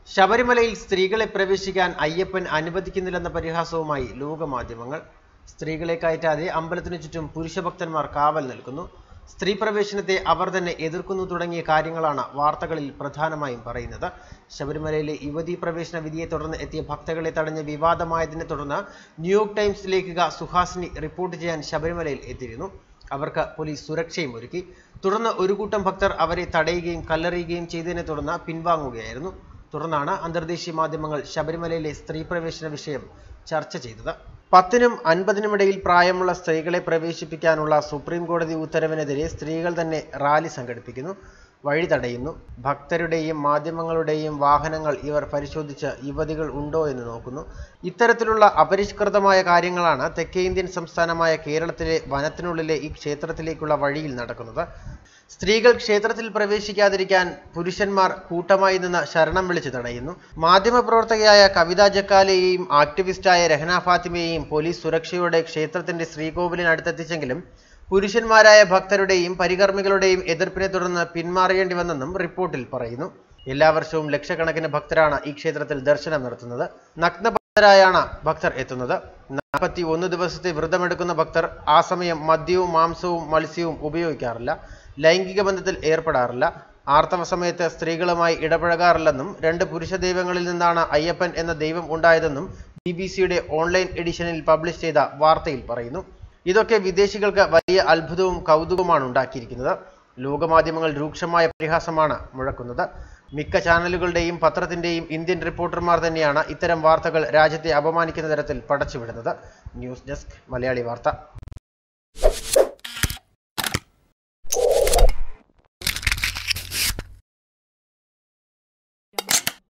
ശബരിമലയിൽ സ്ത്രീകളെ പ്രവേശിക്കാൻ അയ്യപ്പൻ അനുവദിക്കുന്നില്ലെന്ന പരിഹാസവുമായി ലോകമാധ്യമങ്ങൾ സ്ത്രീകളെ കയറ്റാതെ അമ്പലത്തിനു ചുറ്റും പുരുഷഭക്തന്മാർ കാവൽ നിൽക്കുന്നു സ്ത്രീ പ്രവേശനത്തെ അവർ തന്നെ എതിർക്കുന്നു തുടങ്ങിയ കാര്യങ്ങളാണ് വാർത്തകളിൽ പ്രധാനമായും പറയുന്നത് ശബരിമലയിലെ യുവതീ പ്രവേശന വിധിയെ തുടർന്ന് എത്തിയ ഭക്തകളെ തടഞ്ഞ് വിവാദമായതിനെ തുടർന്ന് ന്യൂയോർക്ക് ടൈംസ് ലേഖിക സുഹാസിനി റിപ്പോർട്ട് ചെയ്യാൻ ശബരിമലയിൽ എത്തിയിരുന്നു അവർക്ക് പോലീസ് സുരക്ഷയും ഒരുക്കി തുടർന്ന് ഒരു കൂട്ടം ഭക്തർ അവരെ തടയുകയും കല്ലെറിയുകയും ചെയ്തതിനെ തുടർന്ന് പിൻവാങ്ങുകയായിരുന്നു തുടർന്നാണ് അന്തർദേശീയ മാധ്യമങ്ങൾ ശബരിമലയിലെ സ്ത്രീ പ്രവേശന വിഷയം ചർച്ച ചെയ്തത് പത്തിനും അൻപതിനും ഇടയിൽ പ്രായമുള്ള സ്ത്രീകളെ പ്രവേശിപ്പിക്കാനുള്ള സുപ്രീം കോടതി ഉത്തരവിനെതിരെ സ്ത്രീകൾ തന്നെ റാലി സംഘടിപ്പിക്കുന്നു വഴി തടയുന്നു ഭക്തരുടെയും മാധ്യമങ്ങളുടെയും വാഹനങ്ങൾ ഇവർ പരിശോധിച്ച് യുവതികൾ ഉണ്ടോ എന്ന് നോക്കുന്നു ഇത്തരത്തിലുള്ള അപരിഷ്കൃതമായ കാര്യങ്ങളാണ് തെക്കേ ഇന്ത്യൻ സംസ്ഥാനമായ കേരളത്തിലെ വനത്തിനുള്ളിലെ ഈ ക്ഷേത്രത്തിലേക്കുള്ള വഴിയിൽ നടക്കുന്നത് സ്ത്രീകൾ ക്ഷേത്രത്തിൽ പ്രവേശിക്കാതിരിക്കാൻ പുരുഷന്മാർ കൂട്ടമായി നിന്ന് ശരണം വിളിച്ച് തടയുന്നു മാധ്യമപ്രവർത്തകയായ കവിത ജക്കാലെയെയും ആക്ടിവിസ്റ്റായ രഹന ഫാത്തിമയെയും പോലീസ് സുരക്ഷയോടെ ക്ഷേത്രത്തിന്റെ ശ്രീകോവിലിനടുത്തെത്തിച്ചെങ്കിലും പുരുഷന്മാരായ ഭക്തരുടെയും പരികർമ്മികളുടെയും എതിർപ്പിനെ തുടർന്ന് പിന്മാറേണ്ടി വന്നെന്നും റിപ്പോർട്ടിൽ പറയുന്നു എല്ലാ വർഷവും ലക്ഷക്കണക്കിന് ഭക്തരാണ് ഈ ക്ഷേത്രത്തിൽ ദർശനം നടത്തുന്നത് നഗ്നഭക്തരായാണ് ഭക്തർ എത്തുന്നത് നാൽപ്പത്തി ഒന്ന് ദിവസത്തെ വ്രതമെടുക്കുന്ന ഭക്തർ ആ സമയം മദ്യവും മാംസവും മത്സ്യവും ഉപയോഗിക്കാറില്ല ലൈംഗിക ബന്ധത്തിൽ ഏർപ്പെടാറില്ല ആർത്തവ സമയത്ത് സ്ത്രീകളുമായി ഇടപഴകാറില്ലെന്നും രണ്ട് പുരുഷ ദൈവങ്ങളിൽ നിന്നാണ് അയ്യപ്പൻ എന്ന ദൈവം ഉണ്ടായതെന്നും ബി ബി സിയുടെ ഓൺലൈൻ എഡിഷനിൽ പബ്ലിഷ് ചെയ്ത വാർത്തയിൽ പറയുന്നു ഇതൊക്കെ വിദേശികൾക്ക് വലിയ അത്ഭുതവും കൗതുകവുമാണ് ഉണ്ടാക്കിയിരിക്കുന്നത് ലോകമാധ്യമങ്ങൾ രൂക്ഷമായ പരിഹാസമാണ് മുഴക്കുന്നത് മിക്ക ചാനലുകളുടെയും പത്രത്തിന്റെയും ഇന്ത്യൻ റിപ്പോർട്ടർമാർ തന്നെയാണ് ഇത്തരം വാർത്തകൾ രാജ്യത്തെ അപമാനിക്കുന്ന തരത്തിൽ പടച്ചുവിടുന്നത് ന്യൂസ് ഡെസ്ക് മലയാളി വാർത്ത